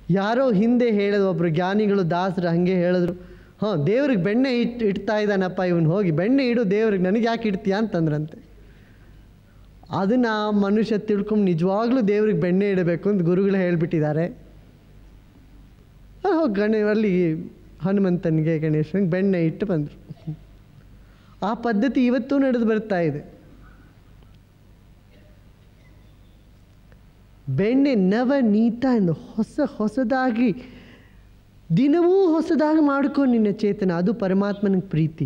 ಯಾರೋ ಹಿಂದೆ ಹೇಳಿದ್ರು ಒಬ್ಬರು ಜ್ಞಾನಿಗಳು ದಾಸರು ಹಾಗೆ ಹೇಳಿದ್ರು ಹಾಂ ದೇವ್ರಿಗೆ ಬೆಣ್ಣೆ ಇಟ್ಟು ಇಡ್ತಾ ಇದ್ದಾನಪ್ಪ ಇವನು ಹೋಗಿ ಬೆಣ್ಣೆ ಇಡು ದೇವ್ರಿಗೆ ನನಗೆ ಯಾಕೆ ಇಡ್ತೀಯ ಅಂತಂದ್ರಂತೆ ಅದನ್ನು ಆ ಮನುಷ್ಯ ತಿಳ್ಕೊಂಡು ನಿಜವಾಗ್ಲೂ ದೇವ್ರಿಗೆ ಬೆಣ್ಣೆ ಇಡಬೇಕು ಅಂತ ಗುರುಗಳು ಹೇಳಿಬಿಟ್ಟಿದ್ದಾರೆ ಹೋಗಿ ಗಣ ಅಲ್ಲಿ ಹನುಮಂತನಿಗೆ ಗಣೇಶನಿಗೆ ಬೆಣ್ಣೆ ಇಟ್ಟು ಬಂದರು ಆ ಪದ್ಧತಿ ಇವತ್ತೂ ನಡೆದು ಬರ್ತಾ ಇದೆ ಬೆಣ್ಣೆ ನವನೀತ ಎಂದು ಹೊಸ ಹೊಸದಾಗಿ ದಿನವೂ ಹೊಸದಾಗಿ ಮಾಡ್ಕೊ ನಿನ್ನ ಚೇತನ ಅದು ಪರಮಾತ್ಮನಿಗೆ ಪ್ರೀತಿ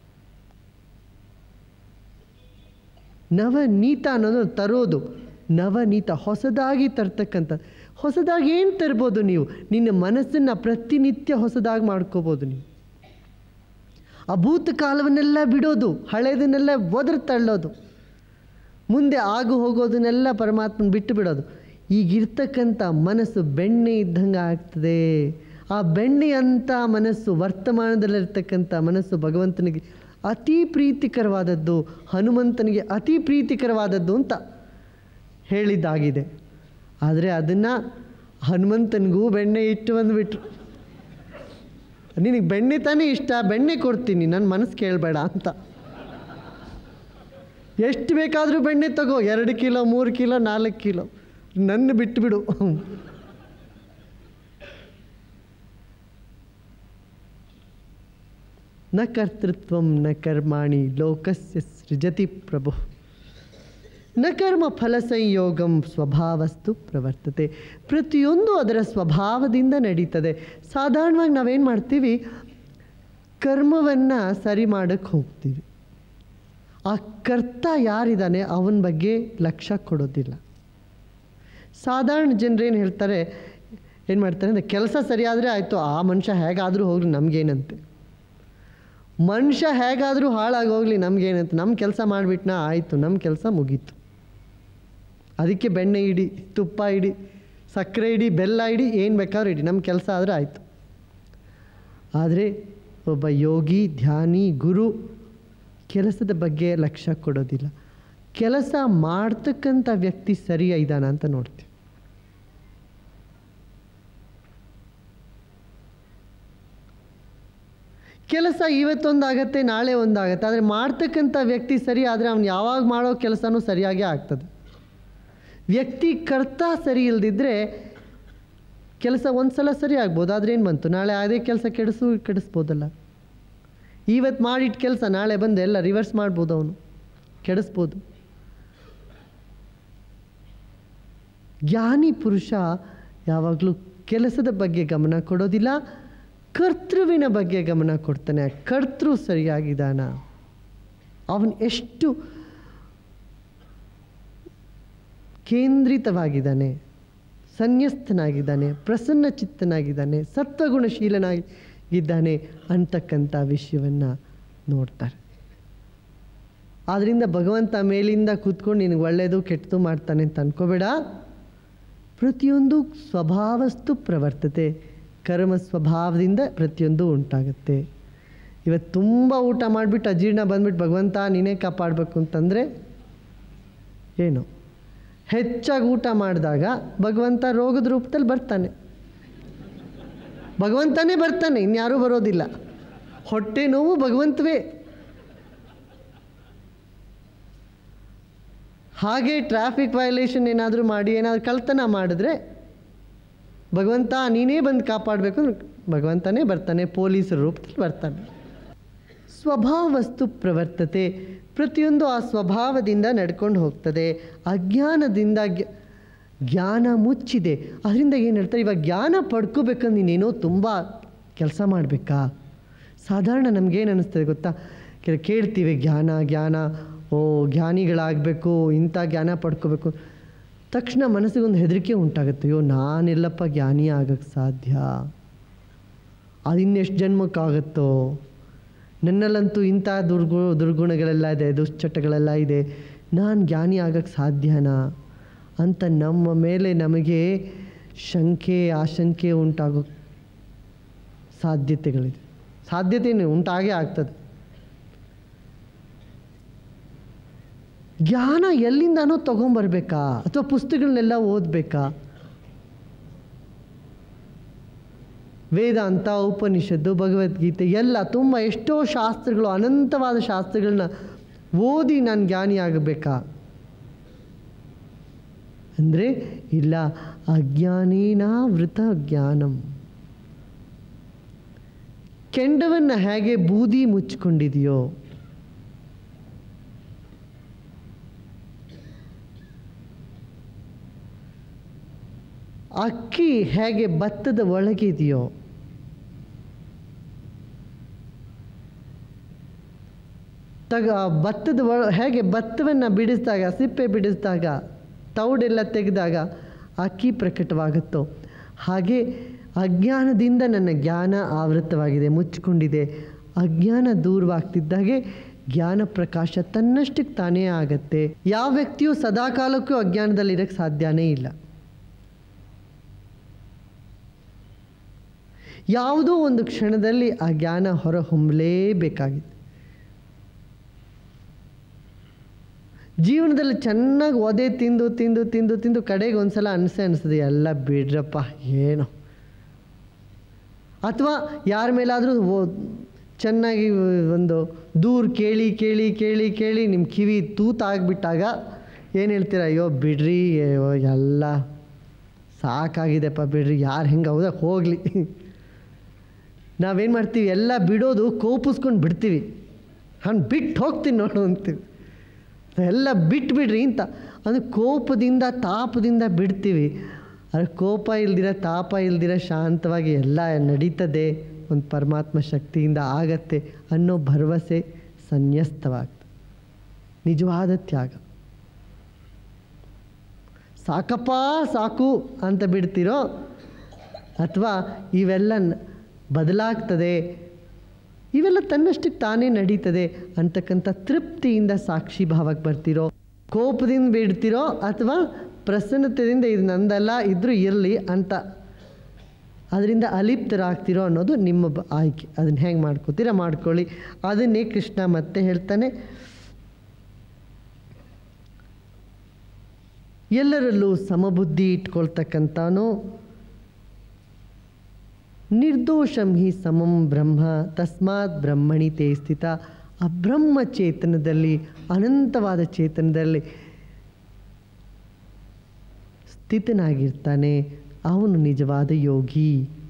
ನವನೀತ ಅನ್ನೋದು ತರೋದು ನವನೀತ ಹೊಸದಾಗಿ ತರ್ತಕ್ಕಂಥ ಹೊಸದಾಗಿ ಏನು ತರ್ಬೋದು ನೀವು ನಿನ್ನ ಮನಸ್ಸನ್ನು ಪ್ರತಿನಿತ್ಯ ಹೊಸದಾಗಿ ಮಾಡ್ಕೋಬೋದು ನೀವು ಆ ಭೂತಕಾಲವನ್ನೆಲ್ಲ ಬಿಡೋದು ಹಳೆಯದನ್ನೆಲ್ಲ ಒದ್ರ ತಳ್ಳೋದು ಮುಂದೆ ಆಗು ಹೋಗೋದನ್ನೆಲ್ಲ ಪರಮಾತ್ಮನ ಬಿಟ್ಟು ಬಿಡೋದು ಈಗಿರ್ತಕ್ಕಂಥ ಮನಸ್ಸು ಬೆಣ್ಣೆ ಇದ್ದಂಗೆ ಆಗ್ತದೆ ಆ ಬೆಣ್ಣೆಯಂಥ ಮನಸ್ಸು ವರ್ತಮಾನದಲ್ಲಿರ್ತಕ್ಕಂಥ ಮನಸ್ಸು ಭಗವಂತನಿಗೆ ಅತಿ ಪ್ರೀತಿಕರವಾದದ್ದು ಹನುಮಂತನಿಗೆ ಅತಿ ಪ್ರೀತಿಕರವಾದದ್ದು ಅಂತ ಹೇಳಿದ್ದಾಗಿದೆ ಆದರೆ ಅದನ್ನು ಹನುಮಂತನಿಗೂ ಬೆಣ್ಣೆ ಇಟ್ಟು ಬಂದುಬಿಟ್ರು ನಿನಗೆ ಬೆಣ್ಣೆ ತಾನೇ ಇಷ್ಟ ಬೆಣ್ಣೆ ಕೊಡ್ತೀನಿ ನನ್ನ ಮನಸ್ಸು ಕೇಳಬೇಡ ಅಂತ ಎಷ್ಟು ಬೇಕಾದರೂ ಬೆಣ್ಣೆ ತಗೋ ಎರಡು ಕಿಲೋ ಮೂರು ಕಿಲೋ ನಾಲ್ಕು ಕಿಲೋ ನನ್ನ ಬಿಟ್ಟುಬಿಡು ನ ಕರ್ತೃತ್ವ ನ ಕರ್ಮಾಣಿ ಲೋಕಸ್ಯ ಸೃಜತಿ ಪ್ರಭು ನ ಕರ್ಮ ಫಲ ಸಂಯೋಗಂ ಸ್ವಭಾವಸ್ತು ಪ್ರವರ್ತತೆ ಪ್ರತಿಯೊಂದು ಅದರ ಸ್ವಭಾವದಿಂದ ನಡೀತದೆ ಸಾಧಾರಣವಾಗಿ ನಾವೇನು ಮಾಡ್ತೀವಿ ಕರ್ಮವನ್ನು ಸರಿ ಮಾಡೋಕ್ಕೆ ಹೋಗ್ತೀವಿ ಆ ಕರ್ತ ಯಾರಿದ್ದಾನೆ ಅವನ ಬಗ್ಗೆ ಲಕ್ಷ್ಯ ಕೊಡೋದಿಲ್ಲ ಸಾಧಾರಣ ಜನರೇನು ಹೇಳ್ತಾರೆ ಏನು ಮಾಡ್ತಾರೆ ಅಂದರೆ ಕೆಲಸ ಸರಿಯಾದರೆ ಆಯಿತು ಆ ಮನುಷ್ಯ ಹೇಗಾದರೂ ಹೋಗಲಿ ನಮಗೇನಂತೆ ಮನುಷ್ಯ ಹೇಗಾದರೂ ಹಾಳಾಗಿ ಹೋಗಲಿ ನಮಗೇನಂತೆ ನಮ್ಮ ಕೆಲಸ ಮಾಡಿಬಿಟ್ನಾ ಆಯಿತು ನಮ್ಮ ಕೆಲಸ ಮುಗೀತು ಅದಕ್ಕೆ ಬೆಣ್ಣೆ ಇಡಿ ತುಪ್ಪ ಇಡಿ ಸಕ್ಕರೆ ಇಡಿ ಬೆಲ್ಲ ಇಡಿ ಏನು ಬೇಕಾದ್ರೂ ಇಡಿ ನಮ್ಮ ಕೆಲಸ ಆದರೆ ಆಯಿತು ಆದರೆ ಒಬ್ಬ ಯೋಗಿ ಧ್ಯಾನಿ ಗುರು ಕೆಲಸದ ಬಗ್ಗೆ ಲಕ್ಷ್ಯ ಕೊಡೋದಿಲ್ಲ ಕೆಲಸ ಮಾಡ್ತಕ್ಕಂಥ ವ್ಯಕ್ತಿ ಸರಿ ಇದ್ದಾನ ಅಂತ ನೋಡ್ತೀವಿ ಕೆಲಸ ಇವತ್ತೊಂದಾಗತ್ತೆ ನಾಳೆ ಒಂದಾಗತ್ತೆ ಆದರೆ ಮಾಡ್ತಕ್ಕಂಥ ವ್ಯಕ್ತಿ ಸರಿ ಆದರೆ ಅವ್ನು ಯಾವಾಗ ಮಾಡೋ ಕೆಲಸನೂ ಸರಿಯಾಗೇ ಆಗ್ತದೆ ವ್ಯಕ್ತಿ ಕರ್ತ ಸರಿ ಇಲ್ದಿದ್ರೆ ಕೆಲಸ ಒಂದು ಸಲ ಸರಿ ಆಗ್ಬೋದು ಆದರೆ ಏನು ಬಂತು ನಾಳೆ ಅದೇ ಕೆಲಸ ಕೆಡಿಸು ಕೆಡಿಸ್ಬೋದಲ್ಲ ಇವತ್ತು ಮಾಡಿಟ್ಟು ಕೆಲಸ ನಾಳೆ ಬಂದು ಎಲ್ಲ ರಿವರ್ಸ್ ಮಾಡ್ಬೋದು ಅವನು ಕೆಡಿಸ್ಬೋದು ಜ್ಞಾನಿ ಪುರುಷ ಯಾವಾಗಲೂ ಕೆಲಸದ ಬಗ್ಗೆ ಗಮನ ಕೊಡೋದಿಲ್ಲ ಕರ್ತೃವಿನ ಬಗ್ಗೆ ಗಮನ ಕೊಡ್ತಾನೆ ಕರ್ತೃ ಸರಿಯಾಗಿದ್ದಾನ ಅವನು ಎಷ್ಟು ಕೇಂದ್ರಿತವಾಗಿದ್ದಾನೆ ಸನ್ಯಸ್ತನಾಗಿದ್ದಾನೆ ಪ್ರಸನ್ನ ಚಿತ್ತನಾಗಿದ್ದಾನೆ ಸತ್ವಗುಣಶೀಲನಾಗಿದ್ದಾನೆ ಅಂತಕ್ಕಂಥ ವಿಷಯವನ್ನು ನೋಡ್ತಾರೆ ಆದ್ದರಿಂದ ಭಗವಂತ ಮೇಲಿಂದ ಕೂತ್ಕೊಂಡು ನಿನಗೆ ಒಳ್ಳೆಯದು ಕೆಟ್ಟದು ಮಾಡ್ತಾನೆ ಅಂತ ಅನ್ಕೋಬೇಡ ಪ್ರತಿಯೊಂದು ಸ್ವಭಾವಸ್ತು ಪ್ರವರ್ತತೆ ಕರ್ಮ ಸ್ವಭಾವದಿಂದ ಪ್ರತಿಯೊಂದು ಉಂಟಾಗುತ್ತೆ ಇವತ್ತು ತುಂಬ ಊಟ ಮಾಡಿಬಿಟ್ಟು ಅಜೀರ್ಣ ಬಂದ್ಬಿಟ್ಟು ಭಗವಂತ ನೀನೇ ಕಾಪಾಡಬೇಕು ಅಂತಂದರೆ ಏನು ಹೆಚ್ಚಾಗಿ ಊಟ ಮಾಡಿದಾಗ ಭಗವಂತ ರೋಗದ ರೂಪದಲ್ಲಿ ಬರ್ತಾನೆ ಭಗವಂತನೇ ಬರ್ತಾನೆ ಇನ್ಯಾರೂ ಬರೋದಿಲ್ಲ ಹೊಟ್ಟೆ ನೋವು ಭಗವಂತವೇ ಹಾಗೆ ಟ್ರಾಫಿಕ್ ವೈಲೇಷನ್ ಏನಾದರೂ ಮಾಡಿ ಏನಾದರೂ ಕಳ್ತನ ಮಾಡಿದ್ರೆ ಭಗವಂತ ನೀನೇ ಬಂದು ಕಾಪಾಡಬೇಕು ಭಗವಂತನೇ ಬರ್ತಾನೆ ಪೊಲೀಸರ ರೂಪದಲ್ಲಿ ಬರ್ತಾನೆ ಸ್ವಭಾವ ವಸ್ತು ಪ್ರವರ್ತತೆ ಪ್ರತಿಯೊಂದು ಆ ಸ್ವಭಾವದಿಂದ ನಡ್ಕೊಂಡು ಹೋಗ್ತದೆ ಅಜ್ಞಾನದಿಂದ ಜ್ಞ- ಜ್ಞಾನ ಮುಚ್ಚಿದೆ ಅದರಿಂದ ಏನು ಹೇಳ್ತಾರೆ ಇವಾಗ ಜ್ಞಾನ ಪಡ್ಕೋಬೇಕಂದ್ರೆ ನೀನೇನೋ ತುಂಬ ಕೆಲಸ ಮಾಡಬೇಕಾ ಸಾಧಾರಣ ನಮಗೇನು ಅನ್ನಿಸ್ತದೆ ಗೊತ್ತಾ ಕೆಲ ಕೇಳ್ತೀವಿ ಜ್ಞಾನ ಜ್ಞಾನ ಓ ಜ್ಞಾನಿಗಳಾಗಬೇಕು ಇಂಥ ಜ್ಞಾನ ಪಡ್ಕೋಬೇಕು ತಕ್ಷಣ ಮನಸ್ಸಿಗೊಂದು ಹೆದರಿಕೆ ಉಂಟಾಗುತ್ತೆ ಅಯ್ಯೋ ನಾನೆಲ್ಲಪ್ಪ ಜ್ಞಾನಿ ಆಗಕ್ಕೆ ಸಾಧ್ಯ ಅದಿನ್ನೆಷ್ಟು ಜನ್ಮಕ್ಕಾಗತ್ತೋ ನನ್ನಲ್ಲಂತೂ ಇಂಥ ದುರ್ಗು ದುರ್ಗುಣಗಳೆಲ್ಲ ಇದೆ ದುಶ್ಚಟಗಳೆಲ್ಲ ಇದೆ ನಾನು ಜ್ಞಾನಿ ಆಗಕ್ಕೆ ಸಾಧ್ಯನಾ ಅಂತ ನಮ್ಮ ಮೇಲೆ ನಮಗೆ ಶಂಕೆ ಆಶಂಕೆ ಉಂಟಾಗೋ ಸಾಧ್ಯತೆಗಳಿದೆ ಸಾಧ್ಯತೆ ಉಂಟಾಗೇ ಆಗ್ತದೆ ಜ್ಞಾನ ಎಲ್ಲಿಂದನೋ ತೊಗೊಂಬರ್ಬೇಕಾ ಅಥವಾ ಪುಸ್ತಕಗಳನ್ನೆಲ್ಲ ಓದಬೇಕಾ ವೇದಾಂತ ಉಪನಿಷತ್ತು ಭಗವದ್ಗೀತೆ ಎಲ್ಲ ತುಂಬ ಎಷ್ಟೋ ಶಾಸ್ತ್ರಗಳು ಅನಂತವಾದ ಶಾಸ್ತ್ರಗಳನ್ನ ಓದಿ ನಾನು ಜ್ಞಾನಿ ಆಗಬೇಕಾ ಅಂದರೆ ಇಲ್ಲ ಅಜ್ಞಾನೇನ ವೃತ ಜ್ಞಾನಂ ಕೆಂಡವನ್ನು ಹೇಗೆ ಬೂದಿ ಮುಚ್ಕೊಂಡಿದೆಯೋ ಅಕ್ಕಿ ಹೇಗೆ ಭತ್ತದ ಒಳಗಿದೆಯೋ ತಗ ಭತ್ತದ ಒಳ ಹೇಗೆ ಭತ್ತವನ್ನು ಬಿಡಿಸಿದಾಗ ಸಿಪ್ಪೆ ಬಿಡಿಸಿದಾಗ ತೌಡೆಲ್ಲ ತೆಗೆದಾಗ ಅಕ್ಕಿ ಪ್ರಕಟವಾಗುತ್ತೋ ಹಾಗೆ ಅಜ್ಞಾನದಿಂದ ನನ್ನ ಜ್ಞಾನ ಆವೃತವಾಗಿದೆ ಮುಚ್ಚಿಕೊಂಡಿದೆ ಅಜ್ಞಾನ ದೂರವಾಗ್ತಿದ್ದಾಗೆ ಜ್ಞಾನ ಪ್ರಕಾಶ ತನ್ನಷ್ಟಕ್ಕೆ ತಾನೇ ಆಗತ್ತೆ ಯಾವ ವ್ಯಕ್ತಿಯೂ ಸದಾಕಾಲಕ್ಕೂ ಅಜ್ಞಾನದಲ್ಲಿರೋಕ್ಕೆ ಸಾಧ್ಯನೇ ಇಲ್ಲ ಯಾವುದೋ ಒಂದು ಕ್ಷಣದಲ್ಲಿ ಆ ಜ್ಞಾನ ಹೊರಹೊಮ್ಮಲೇಬೇಕಾಗಿದೆ ಜೀವನದಲ್ಲಿ ಚೆನ್ನಾಗಿ ಒದೆ ತಿಂದು ತಿಂದು ತಿಂದು ತಿಂದು ಕಡೆಗೆ ಒಂದ್ಸಲ ಅನಿಸೆ ಅನಿಸ್ತದೆ ಎಲ್ಲ ಬಿಡ್ರಪ್ಪ ಏನೋ ಅಥವಾ ಯಾರ ಮೇಲಾದರೂ ಚೆನ್ನಾಗಿ ಒಂದು ದೂರ ಕೇಳಿ ಕೇಳಿ ಕೇಳಿ ಕೇಳಿ ನಿಮ್ಮ ಕಿವಿ ತೂತಾಗ್ಬಿಟ್ಟಾಗ ಏನು ಹೇಳ್ತೀರ ಅಯ್ಯೋ ಬಿಡ್ರಿ ಅಯ್ಯೋ ಎಲ್ಲ ಸಾಕಾಗಿದೆಪ್ಪ ಬಿಡ್ರಿ ಯಾರು ಹೆಂಗೆ ಹೌದಾ ಹೋಗಲಿ ನಾವೇನು ಮಾಡ್ತೀವಿ ಎಲ್ಲ ಬಿಡೋದು ಕೋಪಿಸ್ಕೊಂಡು ಬಿಡ್ತೀವಿ ನಾನು ಬಿಟ್ಟು ಹೋಗ್ತೀನಿ ನೋಡು ಅಂತೀವಿ ಎಲ್ಲ ಬಿಟ್ಬಿಡ್ರಿ ಅಂತ ಅಂದರೆ ಕೋಪದಿಂದ ತಾಪದಿಂದ ಬಿಡ್ತೀವಿ ಆದರೆ ಕೋಪ ಇಲ್ದಿರ ತಾಪ ಇಲ್ದಿರ ಶಾಂತವಾಗಿ ಎಲ್ಲ ನಡೀತದೆ ಒಂದು ಪರಮಾತ್ಮ ಶಕ್ತಿಯಿಂದ ಆಗತ್ತೆ ಅನ್ನೋ ಭರವಸೆ ಸನ್ಯಸ್ತವಾಗ್ತದೆ ನಿಜವಾದ ತ್ಯಾಗ ಸಾಕಪ್ಪ ಸಾಕು ಅಂತ ಬಿಡ್ತಿರೋ ಅಥವಾ ಇವೆಲ್ಲ ನ- ಬದಲಾಗ್ತದೆ ಇವೆಲ್ಲ ತನ್ನಷ್ಟಕ್ಕೆ ತಾನೇ ನಡೀತದೆ ಅಂತಕ್ಕಂಥ ತೃಪ್ತಿಯಿಂದ ಸಾಕ್ಷಿ ಭಾವಕ್ಕೆ ಬರ್ತಿರೋ ಕೋಪದಿಂದ ಬಿಡ್ತಿರೋ ಅಥವಾ ಪ್ರಸನ್ನತೆಯಿಂದ ಇದು ನಂದಲ್ಲ ಇದ್ರೂ ಇರಲಿ ಅಂತ ಅದರಿಂದ ಅಲಿಪ್ತರಾಗ್ತಿರೋ ಅನ್ನೋದು ನಿಮ್ಮ ಬ- ಆಯ್ಕೆ ಅದನ್ನು ಹೆಂಗೆ ಮಾಡ್ಕೋತೀರ ಮಾಡ್ಕೊಳ್ಳಿ ಅದನ್ನೇ ಕೃಷ್ಣ ಮತ್ತೆ ಹೇಳ್ತಾನೆ ಎಲ್ಲರಲ್ಲೂ ಸಮಬುದ್ಧಿ ಇಟ್ಕೊಳ್ತಕ್ಕಂಥವನು ನಿರ್ದೋಷಂ ಹಿ ಸಮಂ ಬ್ರಹ್ಮ ತಸ್ಮಾತ್ ಬ್ರಹ್ಮಣಿ ತೇ ಸ್ಥಿತ ಆ ಬ್ರಹ್ಮ ಚೇತನದಲ್ಲಿ ಅನಂತವಾದ ಚೇತನದಲ್ಲಿ ಸ್ಥಿತನಾಗಿರ್ತಾನೆ ಅವನು ನಿಜವಾದ ಯೋಗಿ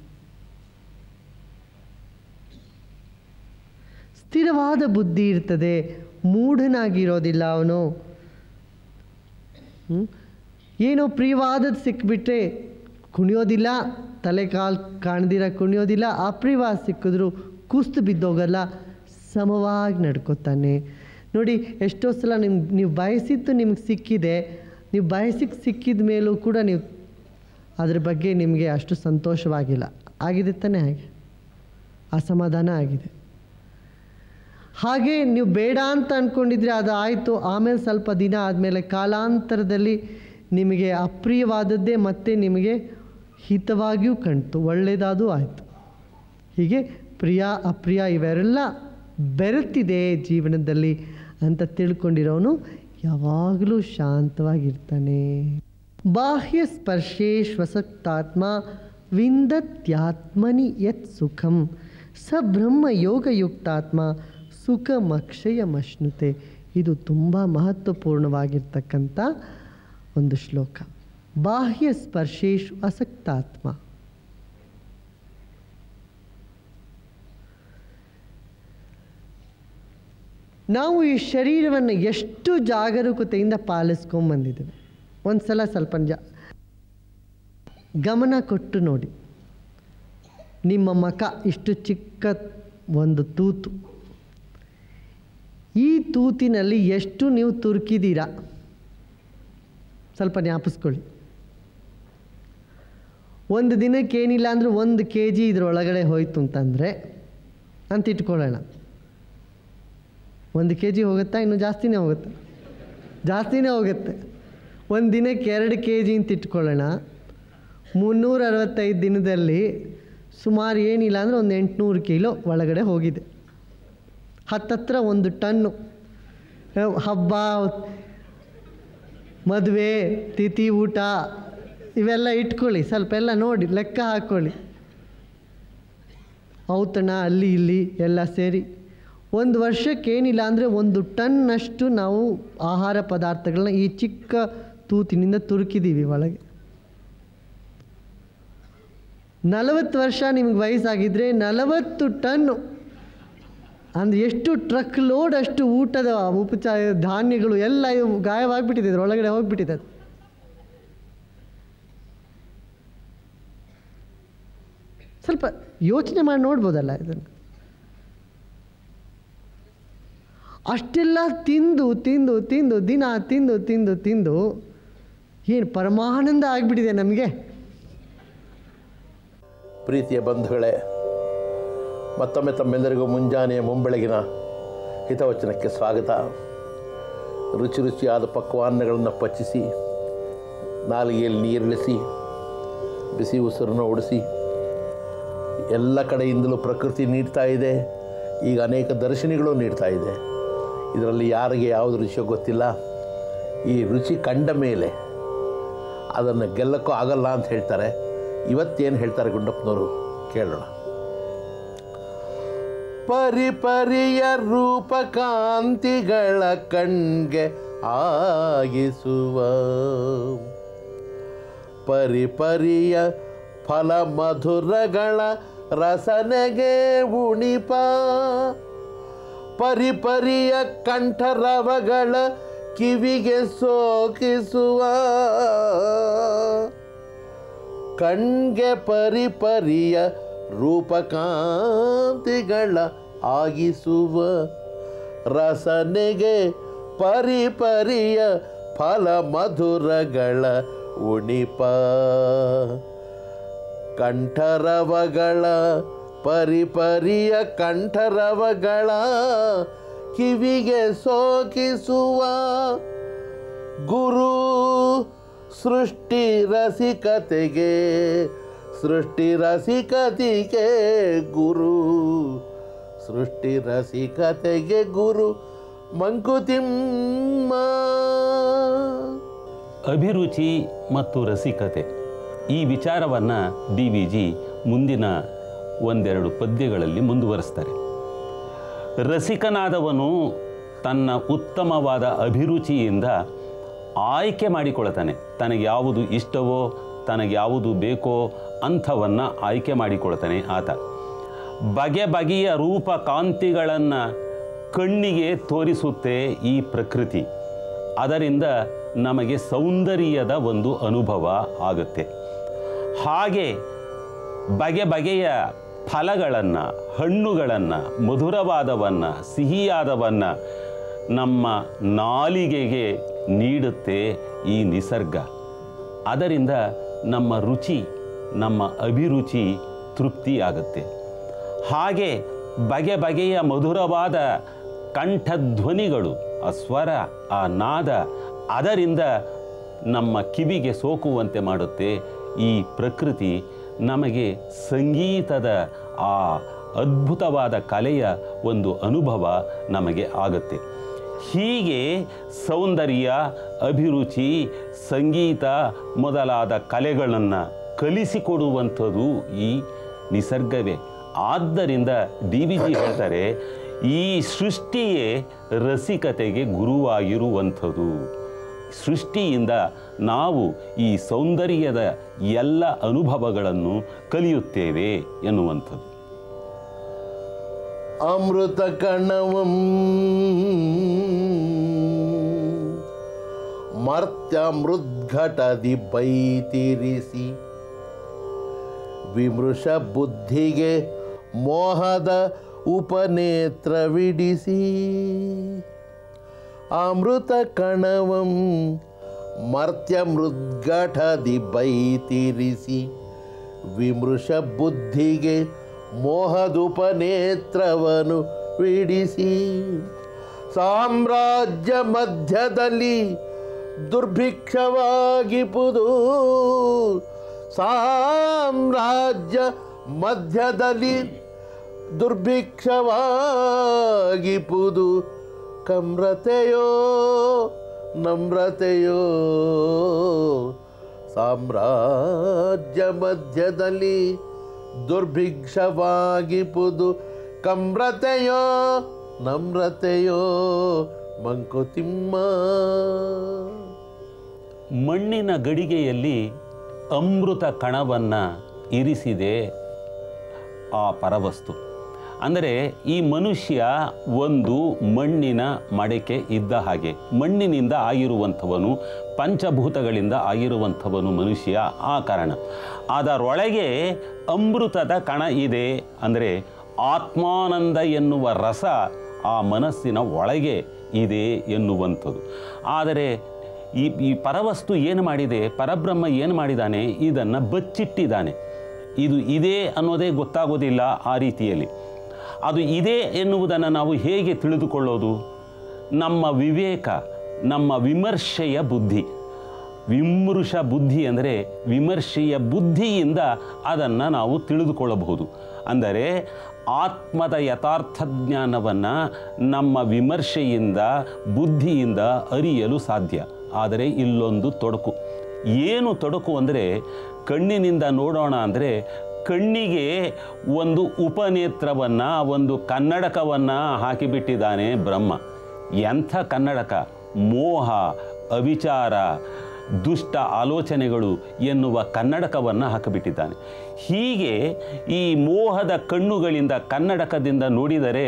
ಸ್ಥಿರವಾದ ಬುದ್ಧಿ ಇರ್ತದೆ ಮೂಢನಾಗಿರೋದಿಲ್ಲ ಅವನು ಹ್ಮ್? ಏನೋ ಪ್ರಿಯವಾದದ್ದು ಸಿಕ್ಬಿಟ್ರೆ ಕುಣಿಯೋದಿಲ್ಲ ತಲೆ ಕಾಲು ಕಾಣ್ದಿರ ಕುಣಿಯೋದಿಲ್ಲ ಅಪ್ರಿಯವಾದ ಸಿಕ್ಕಿದ್ರು ಕುಸ್ತು ಬಿದ್ದೋಗಲ್ಲ ಸಮವಾಗಿ ನಡ್ಕೋತಾನೆ ನೋಡಿ ಎಷ್ಟೋ ಸಲ ನಿಮ್ಗೆ ನೀವು ಬಯಸಿದ್ದು ನಿಮ್ಗೆ ಸಿಕ್ಕಿದೆ ನೀವು ಬಯಸಿಗೆ ಸಿಕ್ಕಿದ ಮೇಲೂ ಕೂಡ ನೀವು ಅದ್ರ ಬಗ್ಗೆ ನಿಮಗೆ ಅಷ್ಟು ಸಂತೋಷವಾಗಿಲ್ಲ ಆಗಿದೆ ತಾನೇ ಹಾಗೆ ಅಸಮಾಧಾನ ಆಗಿದೆ ಹಾಗೆ ನೀವು ಬೇಡ ಅಂತ ಅಂದ್ಕೊಂಡಿದ್ರೆ ಅದು ಆಯಿತು ಆಮೇಲೆ ಸ್ವಲ್ಪ ದಿನ ಆದಮೇಲೆ ಕಾಲಾಂತರದಲ್ಲಿ ನಿಮಗೆ ಅಪ್ರಿಯವಾದದ್ದೇ ಮತ್ತೆ ನಿಮಗೆ ಹಿತವಾಗಿಯೂ ಕಾಣ್ತು ಒಳ್ಳೆಯದಾದೂ ಆಯಿತು ಹೀಗೆ ಪ್ರಿಯ ಅಪ್ರಿಯ ಇವೆಲ್ಲ ಬೆರೆತಿದೆ ಜೀವನದಲ್ಲಿ ಅಂತ ತಿಳ್ಕೊಂಡಿರೋನು ಯಾವಾಗಲೂ ಶಾಂತವಾಗಿರ್ತಾನೆ ಬಾಹ್ಯ ಸ್ಪರ್ಶೇಶ್ವಸಕ್ತಾತ್ಮ ವಿಂದತ್ಯಾತ್ಮನಿ ಯತ್ ಸುಖಂ ಸ ಬ್ರಹ್ಮ ಯೋಗಯುಕ್ತಾತ್ಮ ಸುಖಮಕ್ಷಯಮಶ್ನುತೆ ಇದು ತುಂಬ ಮಹತ್ವಪೂರ್ಣವಾಗಿರ್ತಕ್ಕಂಥ ಒಂದು ಶ್ಲೋಕ ಬಾಹ್ಯ ಸ್ಪರ್ಶೇಶು ಅಸಕ್ತಾತ್ಮ ನಾವು ಈ ಶರೀರವನ್ನು ಎಷ್ಟು ಜಾಗರೂಕತೆಯಿಂದ ಪಾಲಿಸ್ಕೊಂಬಂದಿದ್ದೇವೆ ಒಂದು ಸಲ ಸ್ವಲ್ಪ ಜ ಗಮನ ಕೊಟ್ಟು ನೋಡಿ ನಿಮ್ಮ ಮಖ ಇಷ್ಟು ಚಿಕ್ಕ ಒಂದು ತೂತು ಈ ತೂತಿನಲ್ಲಿ ಎಷ್ಟು ನೀವು ತುರುಕಿದ್ದೀರಾ ಸ್ವಲ್ಪ ಜ್ಞಾಪಿಸ್ಕೊಳ್ಳಿ ಒಂದು ದಿನಕ್ಕೆ ಏನಿಲ್ಲ ಅಂದರೂ ಒಂದು ಕೆ ಜಿ ಇದರೊಳಗಡೆ ಹೋಯ್ತು ಅಂತಂದರೆ ಅಂತ ಇಟ್ಕೊಳ್ಳೋಣ ಒಂದು ಕೆ ಜಿ ಹೋಗುತ್ತಾ ಇನ್ನೂ ಜಾಸ್ತಿನೇ ಹೋಗುತ್ತೆ ಜಾಸ್ತಿನೇ ಹೋಗುತ್ತೆ ಒಂದು ದಿನಕ್ಕೆ ಎರಡು ಕೆ ಜಿ ಅಂತ ಇಟ್ಕೊಳ್ಳೋಣ ಮುನ್ನೂರ ಅರವತ್ತೈದು ದಿನದಲ್ಲಿ ಸುಮಾರು ಏನಿಲ್ಲ ಅಂದರೆ ಒಂದು ಎಂಟುನೂರು ಕಿಲೋ ಒಳಗಡೆ ಹೋಗಿದೆ ಹತ್ತತ್ರ ಒಂದು ಟನ್ನು ಅಹ್, ಹಬ್ಬ ಮದುವೆ ತಿಥಿ ಊಟ ಇವೆಲ್ಲ ಇಟ್ಕೊಳ್ಳಿ ಸ್ವಲ್ಪ ಎಲ್ಲ ನೋಡಿ ಲೆಕ್ಕ ಹಾಕ್ಕೊಳ್ಳಿ ಔತಣ ಅಲ್ಲಿ ಇಲ್ಲಿ ಎಲ್ಲ ಸೇರಿ ಒಂದು ವರ್ಷಕ್ಕೆ ಏನಿಲ್ಲ ಅಂದರೆ ಒಂದು ಟನ್ನಷ್ಟು ನಾವು ಆಹಾರ ಪದಾರ್ಥಗಳನ್ನ ಈ ಚಿಕ್ಕ ತೂತಿನಿಂದ ತುರುಕಿದ್ದೀವಿ ಒಳಗೆ ನಲವತ್ತು ವರ್ಷ ನಿಮ್ಗೆ ವಯಸ್ಸಾಗಿದ್ದರೆ ನಲವತ್ತು ಟನ್ ಅಂದರೆ ಎಷ್ಟು ಟ್ರಕ್ ಲೋಡ್ ಅಷ್ಟು ಊಟದ ಉಪಚಾರ ಧಾನ್ಯಗಳು ಎಲ್ಲ ಇವು ಗಾಯವಾಗಿಬಿಟ್ಟಿದೆ ಇದ್ರ ಒಳಗಡೆ ಹೋಗಿಬಿಟ್ಟಿದೆ ಅದು ಸ್ವಲ್ಪ ಯೋಚನೆ ಮಾಡಿ ನೋಡ್ಬೋದಲ್ಲ ಇದನ್ನು ಅಷ್ಟೆಲ್ಲ ತಿಂದು ತಿಂದು ತಿಂದು ದಿನ ತಿಂದು ತಿಂದು ತಿಂದು ಏನು ಪರಮಾನಂದ ಆಗಿಬಿಟ್ಟಿದೆ ನಮಗೆ ಪ್ರೀತಿಯ ಬಂಧುಗಳೇ ಮತ್ತೊಮ್ಮೆ ತಮ್ಮೆಲ್ಲರಿಗೂ ಮುಂಜಾನೆಯ ಮುಂಬೆಳಗಿನ ಹಿತವಚನಕ್ಕೆ ಸ್ವಾಗತ ರುಚಿ ರುಚಿಯಾದ ಪಕ್ವಾನ್ನಗಳನ್ನು ಪಚಿಸಿ ನಾಲಿಗೆಯಲ್ಲಿ ನೀರಿಳಿಸಿ ಬಿಸಿ ಉಸಿರನ್ನು ಉಡಿಸಿ ಎಲ್ಲ ಕಡೆಯಿಂದಲೂ ಪ್ರಕೃತಿ ನೀಡ್ತಾ ಇದೆ ಈಗ ಅನೇಕ ದರ್ಶನಿಗಳು ನೀಡ್ತಾ ಇದೆ ಇದರಲ್ಲಿ ಯಾರಿಗೆ ಯಾವುದು ರುಚಿಯೋ ಗೊತ್ತಿಲ್ಲ ಈ ರುಚಿ ಕಂಡ ಮೇಲೆ ಅದನ್ನು ಗೆಲ್ಲಕ್ಕೂ ಆಗಲ್ಲ ಅಂತ ಹೇಳ್ತಾರೆ ಇವತ್ತೇನು ಹೇಳ್ತಾರೆ ಗುಂಡಪ್ಪನವರು ಕೇಳೋಣ ಪರಿಪರಿಯ ರೂಪಕಾಂತಿಗಳ ಕಣ್ಗೆ ಆಗಿಸುವ ಪರಿಪರಿಯ ಫಲ ಮಧುರಗಳ ರಸನೆಗೆ ಉಣಿಪ ಪರಿಪರಿಯ ಕಂಠರವಗಳ ಕಿವಿಗೆ ಸೋಕಿಸುವ ಕಣ್ಗೆ ಪರಿಪರಿಯ ರೂಪಕಾಂತಿಗಳ ಆಗಿಸುವ ರಸನೆಗೆ ಪರಿಪರಿಯ ಫಲ ಮಧುರಗಳ ಉಣಿಪ ಕಂಠರವಗಳ ಪರಿಪರಿಯ ಕಂಠರವಗಳ ಕಿವಿಗೆ ಸೋಕಿಸುವ ಗುರು ಸೃಷ್ಟಿ ರಸಿಕತೆಗೆ ಸೃಷ್ಟಿ ರಸಿಕತೆಗೆ ಗುರು ಸೃಷ್ಟಿ ರಸಿಕತೆಗೆ ಗುರು ಮಂಕುತಿಮ್ಮ ಅಭಿರುಚಿ ಮತ್ತು ರಸಿಕತೆ ಈ ವಿಚಾರವನ್ನು ಡಿ ವಿ ಜಿ ಮುಂದಿನ ಒಂದೆರಡು ಪದ್ಯಗಳಲ್ಲಿ ಮುಂದುವರಿಸ್ತಾರೆ ರಸಿಕನಾದವನು ತನ್ನ ಉತ್ತಮವಾದ ಅಭಿರುಚಿಯಿಂದ ಆಯ್ಕೆ ಮಾಡಿಕೊಳ್ತಾನೆ ತನಗೆ ಯಾವುದು ಇಷ್ಟವೋ ತನಗೆ ಯಾವುದು ಬೇಕೋ ಅಂಥವನ್ನು ಆಯ್ಕೆ ಮಾಡಿಕೊಳ್ತಾನೆ ಆತ ಬಗೆ ಬಗೆಯ ರೂಪ ಕಾಂತಿಗಳನ್ನು ಕಣ್ಣಿಗೆ ತೋರಿಸುತ್ತೆ ಈ ಪ್ರಕೃತಿ ಅದರಿಂದ ನಮಗೆ ಸೌಂದರ್ಯದ ಒಂದು ಅನುಭವ ಆಗುತ್ತೆ ಹಾಗೆ ಬಗೆ ಬಗೆಯ ಫಲಗಳನ್ನು ಹಣ್ಣುಗಳನ್ನು ಮಧುರವಾದವನ್ನು ಸಿಹಿಯಾದವನ್ನು ನಮ್ಮ ನಾಲಿಗೆಗೆ ನೀಡುತ್ತೆ ಈ ನಿಸರ್ಗ ಅದರಿಂದ ನಮ್ಮ ರುಚಿ ನಮ್ಮ ಅಭಿರುಚಿ ತೃಪ್ತಿಯಾಗುತ್ತೆ ಹಾಗೆ ಬಗೆ ಬಗೆಯ ಮಧುರವಾದ ಕಂಠಧ್ವನಿಗಳು ಆ ಸ್ವರ ಆ ನಾದ ಅದರಿಂದ ನಮ್ಮ ಕಿವಿಗೆ ಸೋಕುವಂತೆ ಮಾಡುತ್ತೆ ಈ ಪ್ರಕೃತಿ ನಮಗೆ ಸಂಗೀತದ ಆ ಅದ್ಭುತವಾದ ಕಲೆಯ ಒಂದು ಅನುಭವ ನಮಗೆ ಆಗುತ್ತೆ ಹೀಗೆ ಸೌಂದರ್ಯ ಅಭಿರುಚಿ ಸಂಗೀತ ಮೊದಲಾದ ಕಲೆಗಳನ್ನು ಕಲಿಸಿಕೊಡುವಂಥದ್ದು ಈ ನಿಸರ್ಗವೇ ಆದ್ದರಿಂದ ಡಿ ವಿ ಜಿ ಹೇಳ್ತಾರೆ ಈ ಸೃಷ್ಟಿಯೇ ರಸಿಕತೆಗೆ ಗುರುವಾಗಿರುವಂಥದ್ದು ಸೃಷ್ಟಿಯಿಂದ ನಾವು ಈ ಸೌಂದರ್ಯದ ಎಲ್ಲ ಅನುಭವಗಳನ್ನು ಕಲಿಯುತ್ತೇವೆ ಎನ್ನುವಂಥದ್ದು ಅಮೃತ ಕಣವಂ ಮರ್ತ್ಯ ಮೃದ್ಘಟದಿ ಬೈತಿರಿಸಿ ವಿಮೃಶ ಬುದ್ಧಿಗೆ ಮೋಹದ ಉಪನೇತ್ರವಿಡಿಸಿ ಅಮೃತ ಕಣವಂ ಮರ್ತ್ಯ ಮೃದ್ಘಟದಿ ಬೈತಿರಿಸಿ ವಿಮೃಶ ಬುದ್ಧಿಗೆ ಮೋಹದುಪನೇತ್ರವನು ವಿಡಿಸಿ ಸಾಮ್ರಾಜ್ಯ ಮಧ್ಯದಲ್ಲಿ ದುರ್ಭಿಕ್ಷವಾಗಿಪುದು ಸಾಮ್ರಾಜ್ಯ ಮಧ್ಯದಲ್ಲಿ ದುರ್ಭಿಕ್ಷವಾಗಿಪುದು ಕಮ್ರತೆಯೋ ನಮ್ರತೆಯೋ ಸಾಮ್ರಾಜ್ಯ ಮಧ್ಯದಲ್ಲಿ ದುರ್ಭಿಕ್ಷವಾಗಿ ಪುದು ಕಮ್ರತೆಯೋ ನಮ್ರತೆಯೋ ಮಂಕುತಿಮ್ಮ ಮಣ್ಣಿನ ಗಡಿಗೆಯಲ್ಲಿ ಅಮೃತ ಕಣವನ್ನು ಇರಿಸಿದೆ ಆ ಪರವಸ್ತು ಅಂದರೆ ಈ ಮನುಷ್ಯ ಒಂದು ಮಣ್ಣಿನ ಮಡಕೆ ಇದ್ದ ಹಾಗೆ ಮಣ್ಣಿನಿಂದ ಆಗಿರುವಂಥವನು ಪಂಚಭೂತಗಳಿಂದ ಆಗಿರುವಂಥವನು ಮನುಷ್ಯ ಆ ಕಾರಣ ಅದರೊಳಗೆ ಅಮೃತದ ಕಣ ಇದೆ ಅಂದರೆ ಆತ್ಮಾನಂದ ಎನ್ನುವ ರಸ ಆ ಮನಸ್ಸಿನ ಒಳಗೆ ಇದೆ ಎನ್ನುವಂಥದ್ದು ಆದರೆ ಈ ಈ ಪರವಸ್ತು ಏನು ಮಾಡಿದೆ ಪರಬ್ರಹ್ಮ ಏನು ಮಾಡಿದ್ದಾನೆ ಇದನ್ನು ಬಚ್ಚಿಟ್ಟಿದ್ದಾನೆ ಇದು ಇದೆ ಅನ್ನೋದೇ ಗೊತ್ತಾಗೋದಿಲ್ಲ ಆ ರೀತಿಯಲ್ಲಿ ಅದು ಇದೆ ಎನ್ನುವುದನ್ನು ನಾವು ಹೇಗೆ ತಿಳಿದುಕೊಳ್ಳೋದು ನಮ್ಮ ವಿವೇಕ ನಮ್ಮ ವಿಮರ್ಶೆಯ ಬುದ್ಧಿ ವಿಮೃಶ ಬುದ್ಧಿ ಅಂದರೆ ವಿಮರ್ಶೆಯ ಬುದ್ಧಿಯಿಂದ ಅದನ್ನು ನಾವು ತಿಳಿದುಕೊಳ್ಳಬಹುದು ಅಂದರೆ ಆತ್ಮದ ಯಥಾರ್ಥ ಜ್ಞಾನವನ್ನು ನಮ್ಮ ವಿಮರ್ಶೆಯಿಂದ ಬುದ್ಧಿಯಿಂದ ಅರಿಯಲು ಸಾಧ್ಯ ಆದರೆ ಇಲ್ಲೊಂದು ತೊಡಕು ಏನು ತೊಡಕು ಅಂದರೆ ಕಣ್ಣಿನಿಂದ ನೋಡೋಣ ಅಂದರೆ ಕಣ್ಣಿಗೆ ಒಂದು ಉಪನೇತ್ರವನ್ನು ಒಂದು ಕನ್ನಡಕವನ್ನು ಹಾಕಿಬಿಟ್ಟಿದ್ದಾನೆ ಬ್ರಹ್ಮ ಎಂಥ ಕನ್ನಡಕ ಮೋಹ ಅವಿಚಾರ ದುಷ್ಟ ಆಲೋಚನೆಗಳು ಎನ್ನುವ ಕನ್ನಡಕವನ್ನು ಹಾಕಿಬಿಟ್ಟಿದ್ದಾನೆ ಹೀಗೆ ಈ ಮೋಹದ ಕಣ್ಣುಗಳಿಂದ ಕನ್ನಡಕದಿಂದ ನೋಡಿದರೆ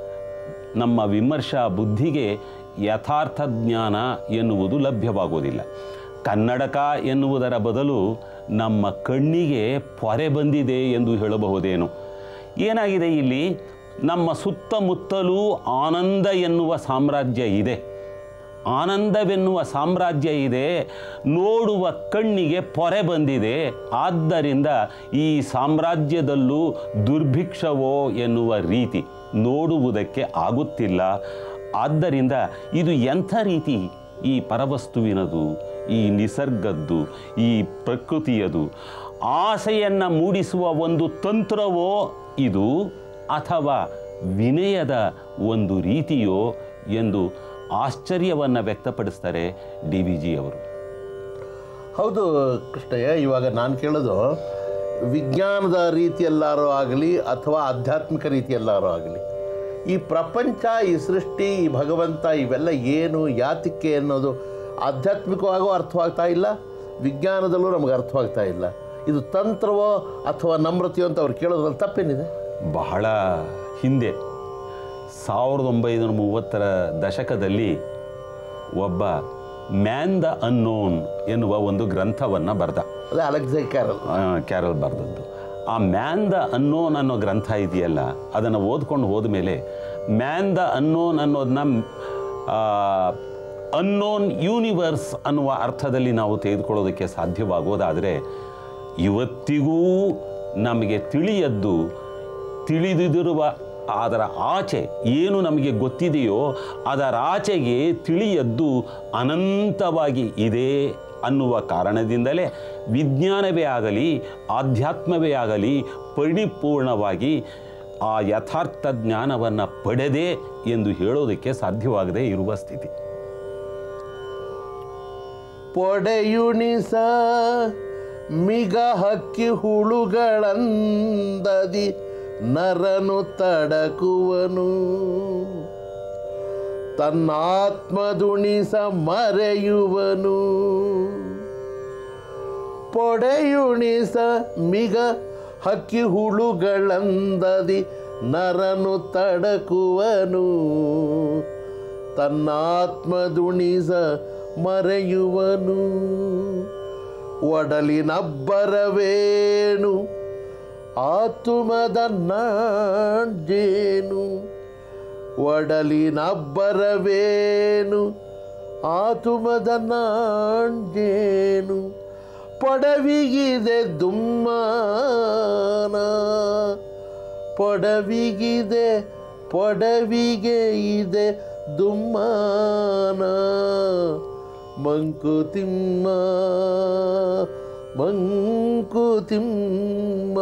ನಮ್ಮ ವಿಮರ್ಶಾ ಬುದ್ಧಿಗೆ ಯಥಾರ್ಥ ಜ್ಞಾನ ಎನ್ನುವುದು ಲಭ್ಯವಾಗುವುದಿಲ್ಲ ಕನ್ನಡಕ ಎನ್ನುವುದರ ಬದಲು ನಮ್ಮ ಕಣ್ಣಿಗೆ ಪೊರೆ ಬಂದಿದೆ ಎಂದು ಹೇಳಬಹುದೇನು ಏನಾಗಿದೆ ಇಲ್ಲಿ ನಮ್ಮ ಸುತ್ತಮುತ್ತಲೂ ಆನಂದ ಎನ್ನುವ ಸಾಮ್ರಾಜ್ಯ ಇದೆ ಆನಂದವೆನ್ನುವ ಸಾಮ್ರಾಜ್ಯ ಇದೆ ನೋಡುವ ಕಣ್ಣಿಗೆ ಪೊರೆ ಬಂದಿದೆ ಆದ್ದರಿಂದ ಈ ಸಾಮ್ರಾಜ್ಯದಲ್ಲೂ ದುರ್ಭಿಕ್ಷವೋ ಎನ್ನುವ ರೀತಿ ನೋಡುವುದಕ್ಕೆ ಆಗುತ್ತಿಲ್ಲ ಆದ್ದರಿಂದ ಇದು ಎಂಥ ರೀತಿ ಈ ಪರವಸ್ತುವಿನದು ಈ ನಿಸರ್ಗದ್ದು ಈ ಪ್ರಕೃತಿಯದು ಆಸೆಯನ್ನು ಮೂಡಿಸುವ ಒಂದು ತಂತ್ರವೋ ಇದು ಅಥವಾ ವಿನಯದ ಒಂದು ರೀತಿಯೋ ಎಂದು ಆಶ್ಚರ್ಯವನ್ನು ವ್ಯಕ್ತಪಡಿಸ್ತಾರೆ ಡಿ ವಿ ಜಿ ಅವರು ಹೌದು ಕೃಷ್ಣಯ್ಯ ಇವಾಗ ನಾನು ಕೇಳೋದು ವಿಜ್ಞಾನದ ರೀತಿಯಲ್ಲಾರೋ ಆಗಲಿ ಅಥವಾ ಆಧ್ಯಾತ್ಮಿಕ ರೀತಿಯಲ್ಲಾರೋ ಆಗಲಿ ಈ ಪ್ರಪಂಚ ಈ ಸೃಷ್ಟಿ ಈ ಭಗವಂತ ಇವೆಲ್ಲ ಏನು ಯಾತಕ್ಕೆ ಅನ್ನೋದು ಆಧ್ಯಾತ್ಮಿಕವಾಗೂ ಅರ್ಥವಾಗ್ತಾ ಇಲ್ಲ ವಿಜ್ಞಾನದಲ್ಲೂ ನಮಗೆ ಅರ್ಥವಾಗ್ತಾ ಇಲ್ಲ ಇದು ತಂತ್ರವೋ ಅಥವಾ ನಮ್ರತೆಯೋ ಅಂತ ಅವ್ರು ಕೇಳೋದ್ರಲ್ಲಿ ತಪ್ಪೇನಿದೆ ಬಹಳ ಹಿಂದೆ ಸಾವಿರದ ಒಂಬೈನೂರ ಮೂವತ್ತರ ದಶಕದಲ್ಲಿ ಒಬ್ಬ ಮ್ಯಾನ್ ದ ಅನ್ನೋನ್ ಎನ್ನುವ ಒಂದು ಗ್ರಂಥವನ್ನು ಬರೆದ ಅದೇ ಅಲೆಕ್ಸೈ ಕ್ಯಾರಲ್ ಆ, ಕ್ಯಾರಲ್ ಬರೆದದ್ದು ಆ ಮ್ಯಾನ್ ದ ಅನ್ನೋನ್ ಅನ್ನೋ ಗ್ರಂಥ ಇದೆಯಲ್ಲ ಅದನ್ನು ಓದ್ಕೊಂಡು ಹೋದ್ಮೇಲೆ ಮ್ಯಾನ್ ದ ಅನ್ನೋನ್ ಅನ್ನೋದನ್ನ ಅನ್ನೋನ್ ಯೂನಿವರ್ಸ್ ಅನ್ನುವ ಅರ್ಥದಲ್ಲಿ ನಾವು ತೆಗೆದುಕೊಳ್ಳೋದಕ್ಕೆ ಸಾಧ್ಯವಾಗೋದಾದರೆ ಇವತ್ತಿಗೂ ನಮಗೆ ತಿಳಿಯದ್ದು ತಿಳಿದಿರುವ ಅದರ ಆಚೆ ಏನು ನಮಗೆ ಗೊತ್ತಿದೆಯೋ ಅದರ ಆಚೆಗೆ ತಿಳಿಯದ್ದು ಅನಂತವಾಗಿ ಇದೆ ಅನ್ನುವ ಕಾರಣದಿಂದಲೇ ವಿಜ್ಞಾನವೇ ಆಗಲಿ ಆಧ್ಯಾತ್ಮವೇ ಆಗಲಿ ಪರಿಪೂರ್ಣವಾಗಿ ಆ ಯಥಾರ್ಥ ಜ್ಞಾನವನ್ನು ಪಡೆದೆ ಎಂದು ಹೇಳೋದಕ್ಕೆ ಸಾಧ್ಯವಾಗದೇ ಇರುವ ಸ್ಥಿತಿ ಪೊಡೆಯುಣಿಸ ಮಿಗ ಹಕ್ಕಿ ಹುಳುಗಳಂದದಿ ನರನು ತಡಕುವನು ತನ್ನಾತ್ಮದುಣಿಸ ಮರೆಯುವನು ಪೊಡೆಯುಣಿಸ ಮಿಗ ಹಕ್ಕಿ ಹುಳುಗಳಂದದಿ ನರನು ತಡಕುವನು ತನ್ನಾತ್ಮದುಣಿಸ ಮರೆಯುವನು ಒಡಲಿನಬ್ಬರವೇನು ಆತುಮದ ನಾಂಜೇನು ಒಡಲಿನಬ್ಬರವೇನು ಆತುಮದ ನಾಂಜೇನು ಪೊಡವಿಗಿದೆ ದುಮ್ಮಾನ ಪೊಡವಿಗಿದೆ ಪೊಡವಿಗೆ ಇದೆ ದುಮ್ಮಾನ ಮಂಕುತಿಮ್ಮ ಮಂಕುತಿಮ್ಮ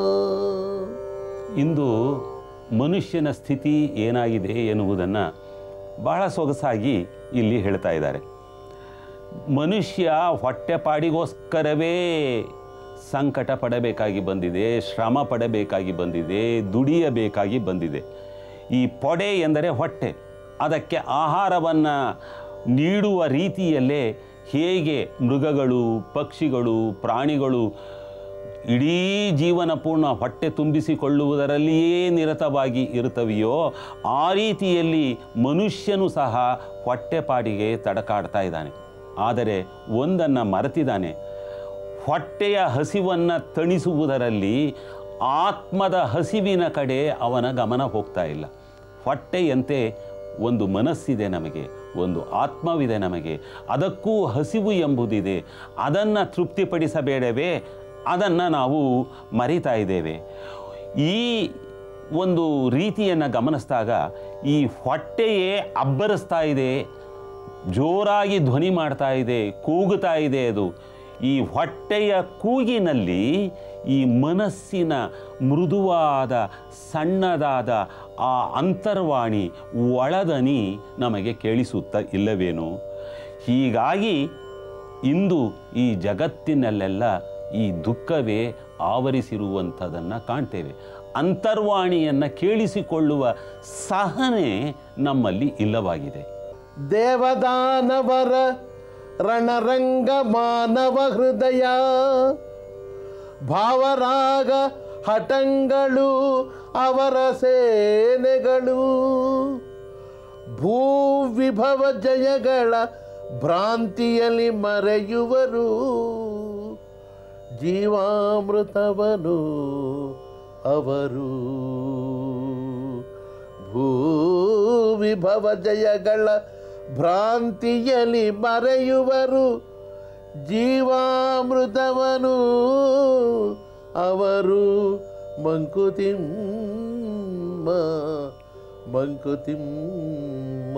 ಇಂದು ಮನುಷ್ಯನ ಸ್ಥಿತಿ ಏನಾಗಿದೆ ಎನ್ನುವುದನ್ನು ಬಹಳ ಸೊಗಸಾಗಿ ಇಲ್ಲಿ ಹೇಳ್ತಾ ಇದ್ದಾರೆ ಮನುಷ್ಯ ಹೊಟ್ಟೆಪಾಡಿಗೋಸ್ಕರವೇ ಸಂಕಟ ಪಡಬೇಕಾಗಿ ಬಂದಿದೆ ಶ್ರಮ ಪಡಬೇಕಾಗಿ ಬಂದಿದೆ ದುಡಿಯಬೇಕಾಗಿ ಬಂದಿದೆ ಈ ಪೊಡೆ ಎಂದರೆ ಹೊಟ್ಟೆ ಅದಕ್ಕೆ ಆಹಾರವನ್ನು ನೀಡುವ ರೀತಿಯಲ್ಲೇ ಹೇಗೆ ಮೃಗಗಳು ಪಕ್ಷಿಗಳು ಪ್ರಾಣಿಗಳು ಇಡೀ ಜೀವನ ಪೂರ್ಣ ಹೊಟ್ಟೆ ತುಂಬಿಸಿಕೊಳ್ಳುವುದರಲ್ಲಿಯೇ ನಿರತವಾಗಿ ಇರುತ್ತವೆಯೋ ಆ ರೀತಿಯಲ್ಲಿ ಮನುಷ್ಯನು ಸಹ ಹೊಟ್ಟೆಪಾಡಿಗೆ ತಡಕಾಡ್ತಾ ಇದ್ದಾನೆ ಆದರೆ ಒಂದನ್ನು ಮರೆತಿದ್ದಾನೆ ಹೊಟ್ಟೆಯ ಹಸಿವನ್ನು ತಣಿಸುವುದರಲ್ಲಿ ಆತ್ಮದ ಹಸಿವಿನ ಕಡೆ ಅವನ ಗಮನ ಹೋಗ್ತಾ ಇಲ್ಲ ಹೊಟ್ಟೆಯಂತೆ ಒಂದು ಮನಸ್ಸಿದೆ ನಮಗೆ ಒಂದು ಆತ್ಮವಿದೆ ನಮಗೆ ಅದಕ್ಕೂ ಹಸಿವು ಎಂಬುದಿದೆ ಅದನ್ನು ತೃಪ್ತಿಪಡಿಸಬೇಡವೇ ಅದನ್ನು ನಾವು ಮರಿತಾ ಇದ್ದೇವೆ ಈ ಒಂದು ರೀತಿಯನ್ನು ಗಮನಿಸಿದಾಗ ಈ ಹೊಟ್ಟೆಯೇ ಅಬ್ಬರಿಸ್ತಾ ಇದೆ ಜೋರಾಗಿ ಧ್ವನಿ ಮಾಡ್ತಾ ಇದೆ ಕೂಗುತ್ತಾ ಇದೆ ಅದು ಈ ಹೊಟ್ಟೆಯ ಕೂಗಿನಲ್ಲಿ ಈ ಮನಸ್ಸಿನ ಮೃದುವಾದ ಸಣ್ಣದಾದ ಆ ಅಂತರ್ವಾಣಿ ಒಳದನಿ ನಮಗೆ ಕೇಳಿಸುತ್ತಾ ಇಲ್ಲವೇನು ಹೀಗಾಗಿ ಇಂದು ಈ ಜಗತ್ತಿನಲ್ಲೆಲ್ಲ ಈ ದುಃಖವೇ ಆವರಿಸಿರುವಂಥದ್ದನ್ನು ಕಾಣ್ತೇವೆ ಅಂತರ್ವಾಣಿಯನ್ನು ಕೇಳಿಸಿಕೊಳ್ಳುವ ಸಹನೆ ನಮ್ಮಲ್ಲಿ ಇಲ್ಲವಾಗಿದೆ ದೇವದಾನವರ ರಣರಂಗ ಮಾನವ ಹೃದಯ ಭಾವರಾಗ ಹಠಂಗಳು ಅವರ ಸೇನೆಗಳು ಭೂವಿಭವ ಜಯಗಳ ಭ್ರಾಂತಿಯಲ್ಲಿ ಮರೆಯುವರು ಜೀವಾಮೃತವನು ಅವರು ಭೂವಿಭವ ಜಯಗಳ ಭ್ರಾಂತಿಯಲ್ಲಿ ಮರೆಯುವರು ಜೀವಾಮೃತವನು ಅವರು ಮಂಕುತಿಮ್ಮ ಮಂಕುತಿಮ್ಮ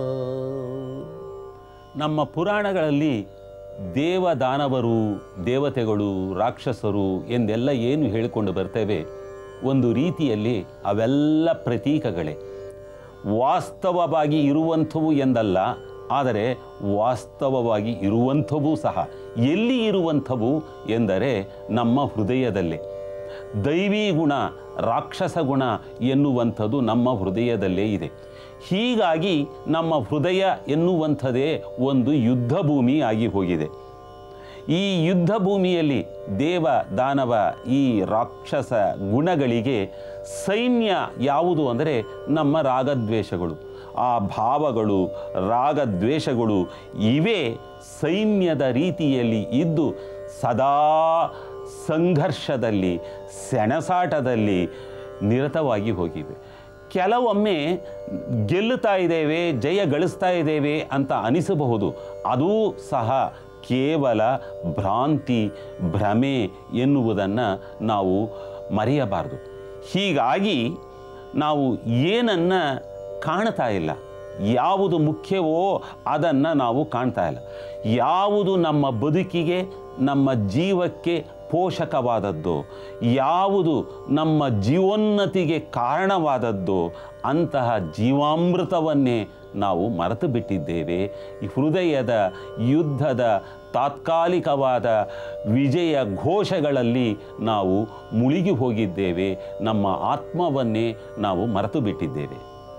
ನಮ್ಮ ಪುರಾಣಗಳಲ್ಲಿ ದೇವದಾನವರು ದೇವತೆಗಳು ರಾಕ್ಷಸರು ಎಂದೆಲ್ಲ ಏನು ಹೇಳಿಕೊಂಡು ಬರ್ತೇವೆ ಒಂದು ರೀತಿಯಲ್ಲಿ ಅವೆಲ್ಲ ಪ್ರತೀಕಗಳೇ ವಾಸ್ತವವಾಗಿ ಇರುವಂಥವು ಎಂದಲ್ಲ ಆದರೆ ವಾಸ್ತವವಾಗಿ ಇರುವಂಥವೂ ಸಹ ಎಲ್ಲಿ ಇರುವಂಥವು ಎಂದರೆ ನಮ್ಮ ಹೃದಯದಲ್ಲೇ ದೈವಿ ಗುಣ ರಾಕ್ಷಸ ಗುಣ ಎನ್ನುವಂಥದ್ದು ನಮ್ಮ ಹೃದಯದಲ್ಲೇ ಇದೆ ಹೀಗಾಗಿ ನಮ್ಮ ಹೃದಯ ಎನ್ನುವಂಥದ್ದೇ ಒಂದು ಯುದ್ಧ ಭೂಮಿ ಆಗಿ ಹೋಗಿದೆ ಈ ಯುದ್ಧ ಭೂಮಿಯಲ್ಲಿ ದೇವ ದಾನವ ಈ ರಾಕ್ಷಸ ಗುಣಗಳಿಗೆ ಸೈನ್ಯ ಯಾವುದು ಅಂದರೆ ನಮ್ಮ ರಾಗದ್ವೇಷಗಳು ಆ ಭಾವಗಳು ರಾಗದ್ವೇಷಗಳು ಇವೇ ಸೈನ್ಯದ ರೀತಿಯಲ್ಲಿ ಇದ್ದು ಸದಾ ಸಂಘರ್ಷದಲ್ಲಿ ಸೆಣಸಾಟದಲ್ಲಿ ನಿರತವಾಗಿ ಹೋಗಿವೆ ಕೆಲವೊಮ್ಮೆ ಗೆಲ್ಲುತ್ತಾ ಇದ್ದೇವೆ ಜಯ ಗಳಿಸ್ತಾ ಇದ್ದೇವೆ ಅಂತ ಅನಿಸಬಹುದು ಅದೂ ಸಹ ಕೇವಲ ಭ್ರಾಂತಿ ಭ್ರಮೆ ಎನ್ನುವುದನ್ನು ನಾವು ಮರೆಯಬಾರದು ಹೀಗಾಗಿ ನಾವು ಏನನ್ನು ಕಾಣ್ತಾ ಇಲ್ಲ ಯಾವುದು ಮುಖ್ಯವೋ ಅದನ್ನು ನಾವು ಕಾಣ್ತಾ ಇಲ್ಲ ಯಾವುದು ನಮ್ಮ ಬದುಕಿಗೆ ನಮ್ಮ ಜೀವಕ್ಕೆ ಪೋಷಕವಾದದ್ದು ಯಾವುದು ನಮ್ಮ ಜೀವೋನ್ನತಿಗೆ ಕಾರಣವಾದದ್ದು ಅಂತಹ ಜೀವಾಮೃತವನ್ನೇ ನಾವು ಮರೆತು ಬಿಟ್ಟಿದ್ದೇವೆ ಈ ಹೃದಯದ ಯುದ್ಧದ ತಾತ್ಕಾಲಿಕವಾದ ವಿಜಯ ಘೋಷಗಳಲ್ಲಿ ನಾವು ಮುಳುಗಿ ಹೋಗಿದ್ದೇವೆ ನಮ್ಮ ಆತ್ಮವನ್ನೇ ನಾವು ಮರೆತು ಬಿಟ್ಟಿದ್ದೇವೆ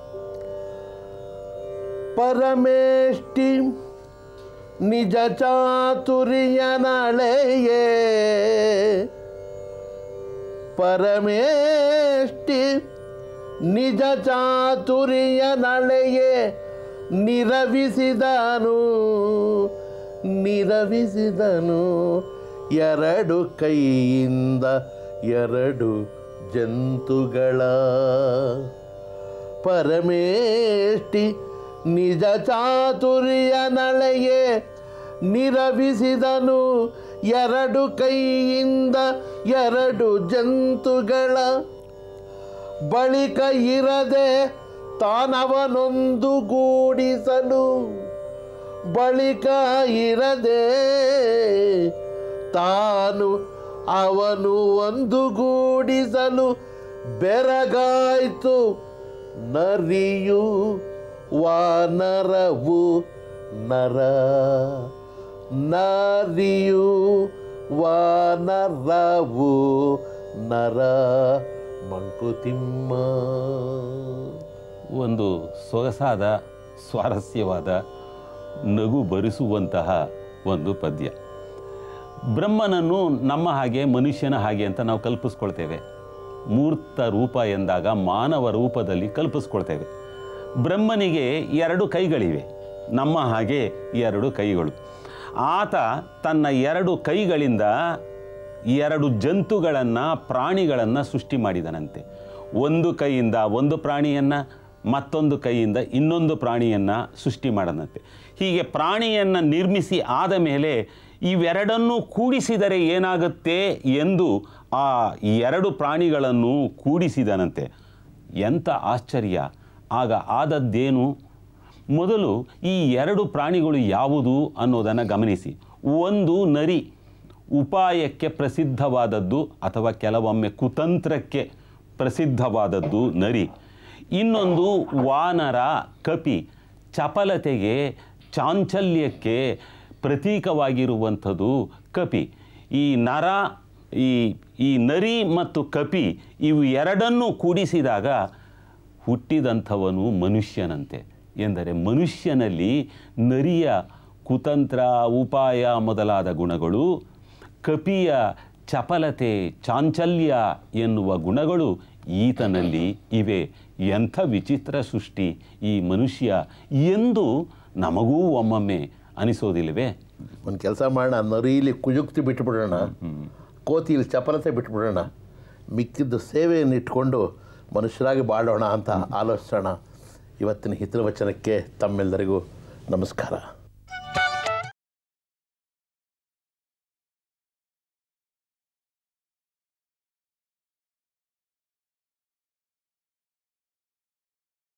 ಪರಮೇಷ್ಟಿ ನಿಜ ಚಾತುರ್ಯ ನಳೆಯೇ ಪರಮೇಷ್ಟಿ ನಿಜ ಚಾತುರ್ಯ ನಳೆಯೇ ನಿರವಿಸಿದನು ನಿರವಿಸಿದನು ಎರಡು ಕೈಯಿಂದ ಎರಡು ಜಂತುಗಳ ಪರಮೇಷ್ಟಿ ನಿಜ ಚಾತುರ್ಯ ನಳೆಯೇ ನಿರವಿಸಿದನು ಎರಡು ಕೈಯಿಂದ ಎರಡು ಜಂತುಗಳ ಬಳಿಕ ಇರದೆ ತಾನವನೊಂದು ಗೂಡಿಸಲು ಬಳಿಕ ಇರದೆ ತಾನು ಅವನು ಒಂದುಗೂಡಿಸಲು ಬೆರಗಾಯ್ತು ನರಿಯು ವಾನರವು ನರ ನರಿಯು ವಾನರವು ನರ ಮಂಕುತಿಮ್ಮ ಒಂದು ಸೊಗಸಾದ ಸ್ವಾರಸ್ಯವಾದ ನಗು ಬರಿಸುವಂತಹ ಒಂದು ಪದ್ಯ ಬ್ರಹ್ಮನನ್ನು ನಮ್ಮ ಹಾಗೆ ಮನುಷ್ಯನ ಹಾಗೆ ಅಂತ ನಾವು ಕಲ್ಪಿಸ್ಕೊಳ್ತೇವೆ ಮೂರ್ತ ರೂಪ ಎಂದಾಗ ಮಾನವ ರೂಪದಲ್ಲಿ ಕಲ್ಪಿಸ್ಕೊಳ್ತೇವೆ ಬ್ರಹ್ಮನಿಗೆ ಎರಡು ಕೈಗಳಿವೆ ನಮ್ಮ ಹಾಗೆ ಎರಡು ಕೈಗಳು ಆತ ತನ್ನ ಎರಡು ಕೈಗಳಿಂದ ಎರಡು ಜಂತುಗಳನ್ನು ಪ್ರಾಣಿಗಳನ್ನು ಸೃಷ್ಟಿ ಮಾಡಿದನಂತೆ ಒಂದು ಕೈಯಿಂದ ಒಂದು ಪ್ರಾಣಿಯನ್ನು ಮತ್ತೊಂದು ಕೈಯಿಂದ ಇನ್ನೊಂದು ಪ್ರಾಣಿಯನ್ನು ಸೃಷ್ಟಿ ಮಾಡದಂತೆ ಹೀಗೆ ಪ್ರಾಣಿಯನ್ನು ನಿರ್ಮಿಸಿ ಆದ ಮೇಲೆ ಇವೆರಡನ್ನೂ ಕೂಡಿಸಿದರೆ ಏನಾಗುತ್ತೆ ಎಂದು ಆ ಎರಡು ಪ್ರಾಣಿಗಳನ್ನು ಕೂಡಿಸಿದನಂತೆ ಎಂಥ ಆಶ್ಚರ್ಯ ಆಗ ಆದದ್ದೇನು ಮೊದಲು ಈ ಎರಡು ಪ್ರಾಣಿಗಳು ಯಾವುದು ಅನ್ನೋದನ್ನು ಗಮನಿಸಿ ಒಂದು ನರಿ ಉಪಾಯಕ್ಕೆ ಪ್ರಸಿದ್ಧವಾದದ್ದು ಅಥವಾ ಕೆಲವೊಮ್ಮೆ ಕುತಂತ್ರಕ್ಕೆ ಪ್ರಸಿದ್ಧವಾದದ್ದು ನರಿ ಇನ್ನೊಂದು ವಾನರ ಕಪಿ ಚಪಲತೆಗೆ ಚಾಂಚಲ್ಯಕ್ಕೆ ಪ್ರತೀಕವಾಗಿರುವಂಥದ್ದು ಕಪಿ ಈ ನರ ಈ ಈ ನರಿ ಮತ್ತು ಕಪಿ ಇವು ಎರಡನ್ನೂ ಕೂಡಿಸಿದಾಗ ಹುಟ್ಟಿದಂಥವನು ಮನುಷ್ಯನಂತೆ ಎಂದರೆ ಮನುಷ್ಯನಲ್ಲಿ ನರಿಯ ಕುತಂತ್ರ ಉಪಾಯ ಮೊದಲಾದ ಗುಣಗಳು ಕಪಿಯ ಚಪಲತೆ ಚಾಂಚಲ್ಯ ಎನ್ನುವ ಗುಣಗಳು ಈತನಲ್ಲಿ ಇವೆ ಎಂಥ ವಿಚಿತ್ರ ಸೃಷ್ಟಿ ಈ ಮನುಷ್ಯ ಎಂದು ನಮಗೂ ಒಮ್ಮೊಮ್ಮೆ ಅನಿಸೋದಿಲ್ಲವೇ ಒಂದು ಕೆಲಸ ಮಾಡೋಣ ನರೀಲಿ ಕುಯುಕ್ತಿ ಬಿಟ್ಬಿಡೋಣ ಕೋತಿಲಿ ಚಪಲತೆ ಬಿಟ್ಬಿಡೋಣ ಮಿಕ್ಕಿದ್ದು ಸೇವೆಯನ್ನು ಇಟ್ಕೊಂಡು ಮನುಷ್ಯರಾಗಿ ಬಾಳೋಣ ಅಂತ ಆಲೋಚಿಸೋಣ ಇವತ್ತಿನ ಹಿತವಚನಕ್ಕೆ ತಮ್ಮೆಲ್ಲರಿಗೂ ನಮಸ್ಕಾರ